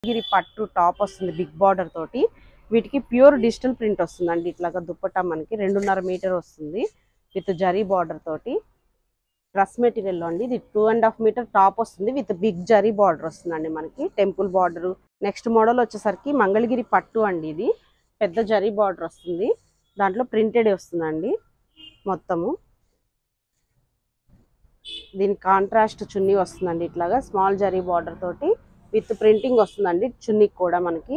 గిరి పట్టు టాప్ వస్తుంది big border తోటి వీటికి ప్యూర్ డిజిటల్ ప్రింట్ వస్తుందండి ఇట్లాగా దుప్పట్టా మనకి రెండున్నర మీటర్ వస్తుంది విత్ జరీ బార్డర్ తోటి డ్రెస్ మెటీరియల్ అండి ఇది two and half metre top వస్తుంది విత్ బిగ్ జరీ బార్డర్ వస్తుందండి మనకి టెంపుల్ బార్డర్ నెక్స్ట్ మోడల్ వచ్చేసరికి మంగళగిరి పట్టు అండి ఇది పెద్ద జరీ బార్డర్ వస్తుంది దాంట్లో ప్రింటెడ్ వస్తుందండి మొత్తము దీని కాంట్రాస్ట్ చున్నీ వస్తుందండి ఇట్లాగా స్మాల్ జరీ బార్డర్ తోటి విత్ ప్రింటింగ్ వస్తుందండి చున్నీకి కూడా మనకి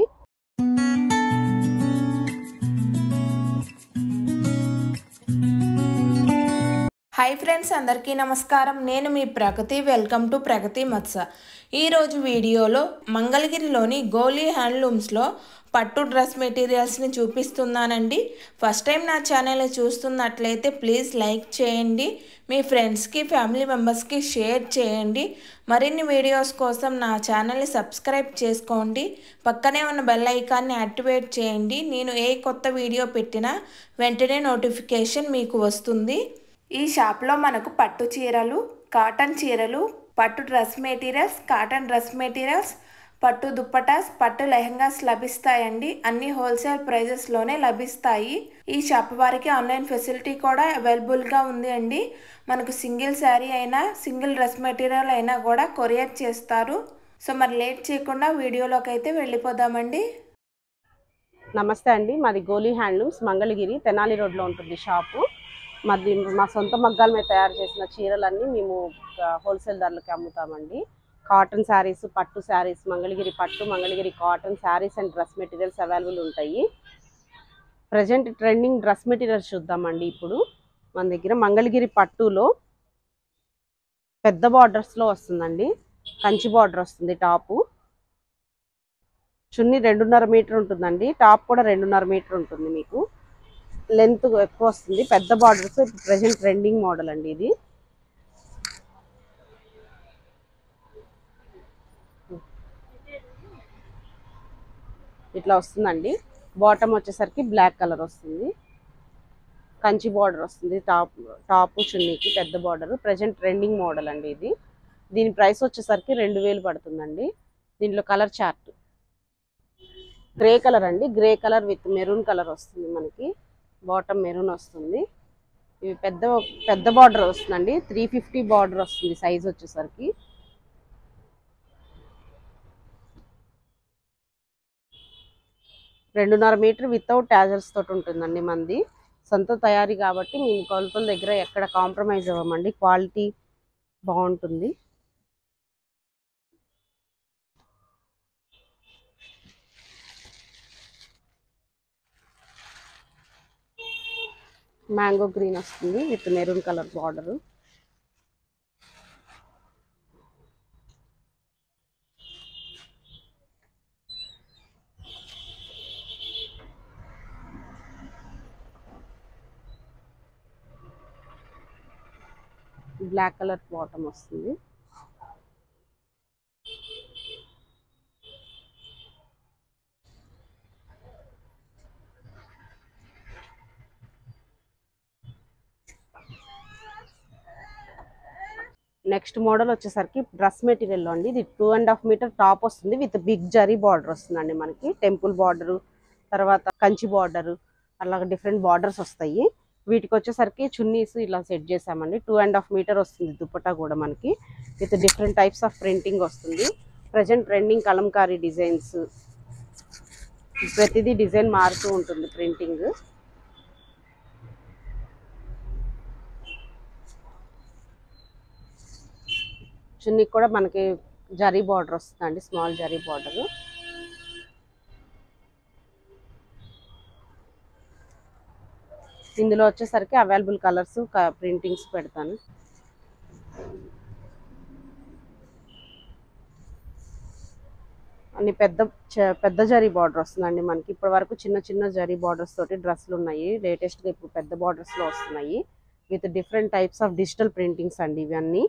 హాయ్ ఫ్రెండ్స్ అందరికీ నమస్కారం నేను మీ ప్రగతి వెల్కమ్ టు ప్రగతి మత్స ఈరోజు వీడియోలో మంగళగిరిలోని గోలీ హ్యాండ్లూమ్స్లో పట్టు డ్రెస్ మెటీరియల్స్ని చూపిస్తున్నానండి ఫస్ట్ టైం నా ఛానల్ చూస్తున్నట్లయితే ప్లీజ్ లైక్ చేయండి మీ ఫ్రెండ్స్కి ఫ్యామిలీ మెంబర్స్కి షేర్ చేయండి మరిన్ని వీడియోస్ కోసం నా ఛానల్ని సబ్స్క్రైబ్ చేసుకోండి పక్కనే ఉన్న బెల్ ఐకాన్ని యాక్టివేట్ చేయండి నేను ఏ కొత్త వీడియో పెట్టినా వెంటనే నోటిఫికేషన్ మీకు వస్తుంది ఈ షాప్లో మనకు పట్టు చీరలు కాటన్ చీరలు పట్టు dress materials cotton dress materials పట్టు దుప్పటాస్ పట్టు లెహంగాస్ లభిస్తాయండి అన్ని హోల్సేల్ ప్రైజెస్లోనే లభిస్తాయి ఈ షాప్ వారికి ఆన్లైన్ ఫెసిలిటీ కూడా అవైలబుల్గా ఉంది అండి మనకు సింగిల్ శారీ అయినా సింగిల్ డ్రెస్ మెటీరియల్ అయినా కూడా కొరియర్ చేస్తారు సో మరి లేట్ చేయకుండా వీడియోలోకి అయితే వెళ్ళిపోదామండి నమస్తే అండి మాది గోలీ హ్యాండ్లూమ్స్ మంగళగిరి తెనాలి రోడ్లో ఉంటుంది షాపు మాది మా సొంత మగ్గాల మీద తయారు చేసిన చీరలన్నీ మేము హోల్సేల్ ధరలకి అమ్ముతామండి కాటన్ శారీస్ పట్టు శారీస్ మంగళగిరి పట్టు Mangalagiri cotton saris and dress materials available ఉంటాయి ప్రజెంట్ ట్రెండింగ్ డ్రెస్ మెటీరియల్స్ చూద్దామండి ఇప్పుడు మన దగ్గర మంగళగిరి పట్టులో పెద్ద బార్డర్స్లో వస్తుందండి కంచి బార్డర్ వస్తుంది టాపు చున్నీ రెండున్నర మీటర్ ఉంటుందండి టాప్ కూడా రెండున్నర మీటర్ ఉంటుంది మీకు లెంత్ ఎక్కువ వస్తుంది పెద్ద బార్డర్స్ ఇప్పుడు ప్రజెంట్ ట్రెండింగ్ మోడల్ అండి ఇది ఇట్లా వస్తుందండి బాటమ్ వచ్చేసరికి బ్లాక్ కలర్ వస్తుంది కంచి బార్డర్ వస్తుంది టాప్ టాప్ చున్నీకి పెద్ద బార్డర్ ప్రజెంట్ ట్రెండింగ్ మోడల్ అండి ఇది దీని ప్రైస్ వచ్చేసరికి రెండు వేలు పడుతుందండి దీంట్లో కలర్ చార్ట్ గ్రే కలర్ అండి grey colour with maroon colour వస్తుంది మనకి బాటమ్ మెరూన్ వస్తుంది ఇవి పెద్ద పెద్ద బార్డర్ వస్తుందండి త్రీ ఫిఫ్టీ బార్డర్ వస్తుంది సైజ్ వచ్చేసరికి రెండున్నర మీటర్ వితౌట్ ట్యాజర్స్ తోటి ఉంటుందండి మంది సొంత తయారీ కాబట్టి మేము కొలతల దగ్గర ఎక్కడ కాంప్రమైజ్ అవ్వమండి క్వాలిటీ బాగుంటుంది మ్యాంగో గ్రీన్ వస్తుంది with maroon colour border black colour bottom వస్తుంది నెక్స్ట్ మోడల్ వచ్చేసరికి డ్రెస్ మెటీరియల్లో అండి ఇది two and half metre top వస్తుంది విత్ బిగ్ జరీ బార్డర్ వస్తుందండి మనకి టెంపుల్ బార్డరు తర్వాత కంచి బార్డరు అలాగ డిఫరెంట్ బార్డర్స్ వస్తాయి వీటికి వచ్చేసరికి చున్నీస్ ఇలా సెట్ చేసామండి టూ అండ్ హాఫ్ మీటర్ వస్తుంది దుప్పటా కూడా మనకి with different types of printing వస్తుంది ప్రజెంట్ ట్రెండింగ్ కలంకారీ డిజైన్స్ ప్రతిదీ డిజైన్ మారుతూ ఉంటుంది ప్రింటింగ్ చున్నీకి కూడా మనకి జరీ బార్డర్ వస్తుందండి స్మాల్ జరీ బార్డర్ ఇందులో వచ్చేసరికి అవైలబుల్ కలర్స్ ప్రింటింగ్స్ పెడతాను అన్ని పెద్ద చ- పెద్ద జరీ బార్డర్ వస్తుందండి మనకి ఇప్పటి వరకు చిన్న చిన్న జరీ బార్డర్స్ తోటి డ్రెస్సులు ఉన్నాయి లేటెస్ట్గా ఇప్పుడు పెద్ద బార్డర్స్లో వస్తున్నాయి with different types of digital printings అండి ఇవన్నీ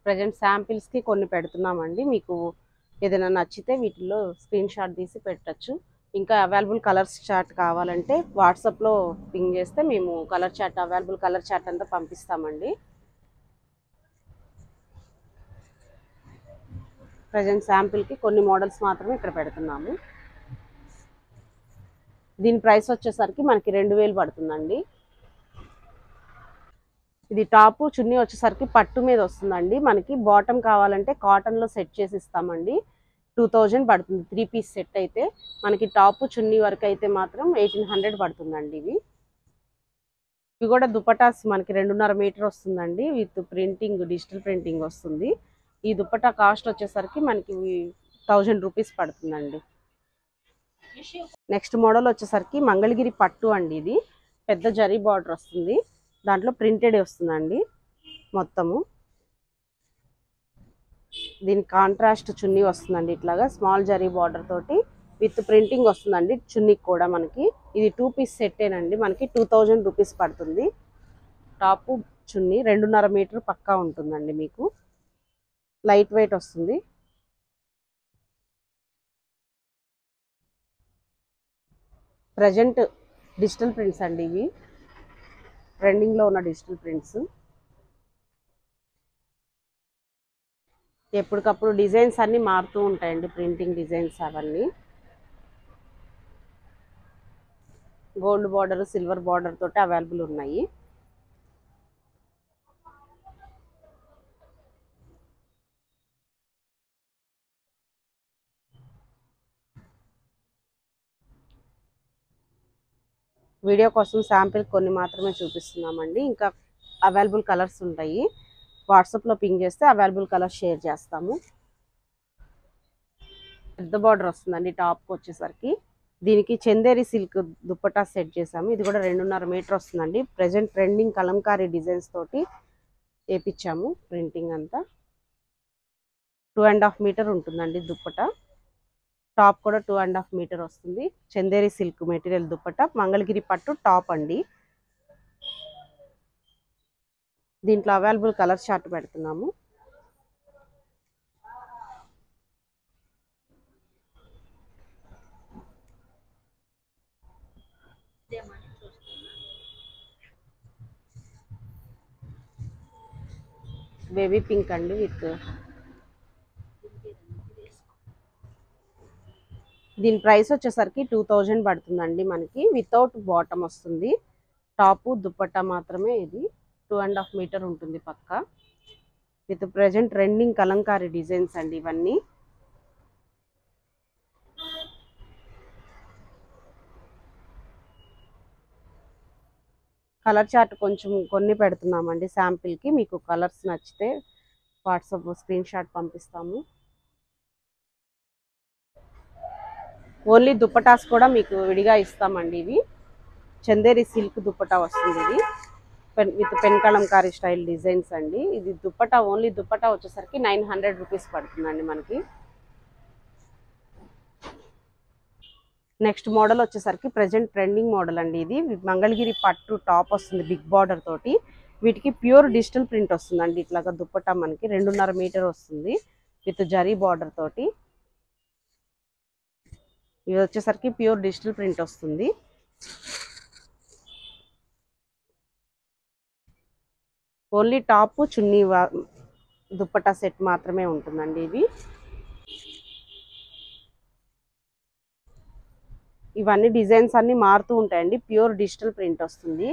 ప్రజెంట్ శాంపిల్స్కి కొన్ని పెడుతున్నామండి మీకు ఏదైనా నచ్చితే వీటిలో స్క్రీన్ షాట్ తీసి పెట్టచ్చు ఇంకా అవైలబుల్ కలర్స్ చార్ట్ కావాలంటే వాట్సాప్లో పింగ్ చేస్తే మేము colour chart available colour chart అంతా పంపిస్తామండి ప్రజెంట్ శాంపిల్కి కొన్ని మోడల్స్ మాత్రమే ఇక్కడ పెడుతున్నాము దీని ప్రైస్ వచ్చేసరికి మనకి రెండు వేలు పడుతుందండి ఇది టాపు చున్నీ వచ్చేసరికి పట్టు మీద వస్తుందండి మనకి బాటమ్ కావాలంటే కాటన్లో సెట్ చేసి ఇస్తామండి టూ థౌజండ్ పడుతుంది త్రీ పీస్ సెట్ అయితే మనకి టాపు చున్నీ వరకు అయితే మాత్రం ఎయిటీన్ హండ్రెడ్ పడుతుందండి ఇవి ఇవి కూడా దుపటాస్ మనకి రెండున్నర మీటర్ వస్తుందండి విత్ ప్రింటింగ్ డిజిటల్ ప్రింటింగ్ వస్తుంది ఈ దుపట్టా కాస్ట్ వచ్చేసరికి మనకి థౌజండ్ రూపీస్ పడుతుందండి నెక్స్ట్ మోడల్ వచ్చేసరికి మంగళగిరి పట్టు అండి ఇది పెద్ద జరీ బార్డర్ వస్తుంది దాంట్లో ప్రింటెడ్ వస్తుందండి మొత్తము దీని కాంట్రాస్ట్ చున్నీ వస్తుందండి ఇట్లాగా స్మాల్ జరీ బార్డర్ తోటి విత్ ప్రింటింగ్ వస్తుందండి చున్నీకి కూడా మనకి ఇది టూ పీస్ సెట్టేనండి మనకి టూ థౌజండ్ రూపీస్ పడుతుంది టాపు చున్నీ రెండున్నర మీటర్ పక్కా ఉంటుందండి మీకు లైట్ వెయిట్ వస్తుంది ప్రజెంట్ డిజిటల్ ప్రింట్స్ అండి ఇవి ట్రెండింగ్లో ఉన్న డిజిటల్ ప్రింట్స్ ఎప్పటికప్పుడు డిజైన్స్ అన్నీ మారుతూ ఉంటాయండి ప్రింటింగ్ డిజైన్స్ అవన్నీ గోల్డ్ బార్డర్ సిల్వర్ బార్డర్ తోటి అవైలబుల్ ఉన్నాయి వీడియో కోసం శాంపిల్ కొన్ని మాత్రమే చూపిస్తున్నామండి ఇంకా అవైలబుల్ కలర్స్ ఉంటాయి వాట్సాప్లో పింగ్ చేస్తే అవైలబుల్ కలర్స్ షేర్ చేస్తాము పెద్ద బార్డర్ వస్తుందండి టాప్కి వచ్చేసరికి దీనికి చందేరి సిల్క్ దుప్పటా సెట్ చేసాము ఇది కూడా రెండున్నర మీటర్ వస్తుందండి ప్రజెంట్ ట్రెండింగ్ కలంకారీ డిజైన్స్ తోటి వేపించాము ప్రింటింగ్ అంతా టూ అండ్ హాఫ్ మీటర్ ఉంటుందండి దుప్పట టాప్ కూడా టూ అండ్ హాఫ్ మీటర్ వస్తుంది చందేరి సిల్క్ మెటీరియల్ దుప్పట మంగళగిరి పట్టు టాప్ అండి దీంట్లో అవైలబుల్ కలర్ చార్ట్ పెడుతున్నాము బేబీ పింక్ అండి విత్ దీని ప్రైస్ వచ్చేసరికి టూ థౌజండ్ పడుతుందండి మనకి వితౌట్ బాటమ్ వస్తుంది టాపు దుప్పట్టా మాత్రమే ఇది టూ అండ్ హాఫ్ మీటర్ ఉంటుంది పక్క with present trending Kalamkari designs అండి ఇవన్నీ కలర్ చార్ట్ కొంచెం కొన్ని పెడుతున్నామండి శాంపిల్కి మీకు కలర్స్ నచ్చితే వాట్సాప్ స్క్రీన్ షాట్ పంపిస్తాము ఓన్లీ దుప్పటాస్ కూడా మీకు విడిగా ఇస్తామండి ఇవి చందేరి సిల్క్ దుప్పటా వస్తుంది ఇది pen with pen kalamkari style designs అండి ఇది దుప్పటా ఓన్లీ దుప్పటా వచ్చేసరికి నైన్ హండ్రెడ్ రూపీస్ పడుతుందండి మనకి నెక్స్ట్ మోడల్ వచ్చేసరికి ప్రజెంట్ ట్రెండింగ్ మోడల్ అండి ఇది మంగళగిరి పట్టు టాప్ వస్తుంది బిగ్ బార్డర్ తోటి వీటికి ప్యూర్ డిజిటల్ ప్రింట్ వస్తుందండి ఇట్లాగా దుప్పటా మనకి రెండున్నర మీటర్ వస్తుంది విత్ జరీ బార్డర్ తోటి ఇది వచ్చేసరికి ప్యూర్ డిజిటల్ ప్రింట్ వస్తుంది ఓన్లీ టాప్ చున్నీ వా- దుప్పటా సెట్ మాత్రమే ఉంటుందండి ఇది ఇవన్నీ డిజైన్స్ అన్ని మారుతూ ఉంటాయండి ప్యూర్ డిజిటల్ ప్రింట్ వస్తుంది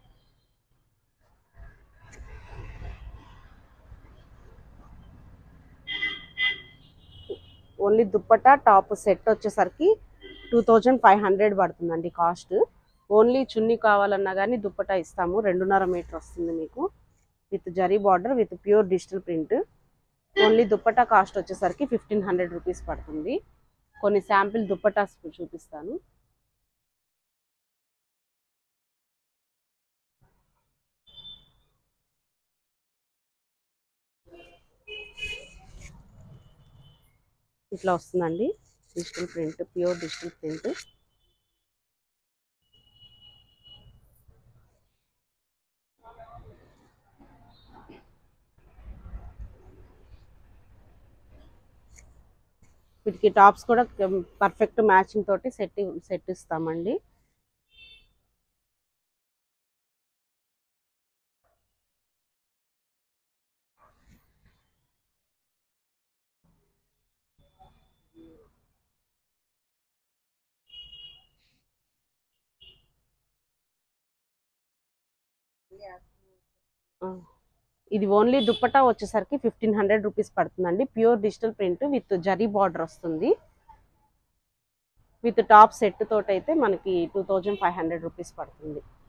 ఓన్లీ దుప్పటా టాప్ సెట్ వచ్చేసరికి టూ థౌజండ్ ఫైవ్ హండ్రెడ్ పడుతుందండి కాస్ట్ ఓన్లీ చున్నీ కావాలన్నా కానీ దుప్పటా ఇస్తాము రెండున్నర మీటర్ వస్తుంది మీకు with zari border with pure digital print only dupatta cost వచ్చేసరికి ఫిఫ్టీన్ హండ్రెడ్ రూపీస్ పడుతుంది కొన్ని శాంపిల్ దుప్పటాస్ చూపిస్తాను ఇట్లా వస్తుందండి digital print pure digital print వీటికి టాప్స్ కూడా పర్ఫెక్ట్ మ్యాచింగ్ తోటి సెట్ సెట్ ఇస్తామండి ఆ, ఇది ఓన్లీ దుప్పటా వచ్చేసరికి ఫిఫ్టీన్ హండ్రెడ్ రూపీస్ పడుతుందండి pure digital print with zari border వస్తుంది విత్ టాప్ సెట్ తోటి అయితే మనకి two thousand five hundred rupees పడుతుంది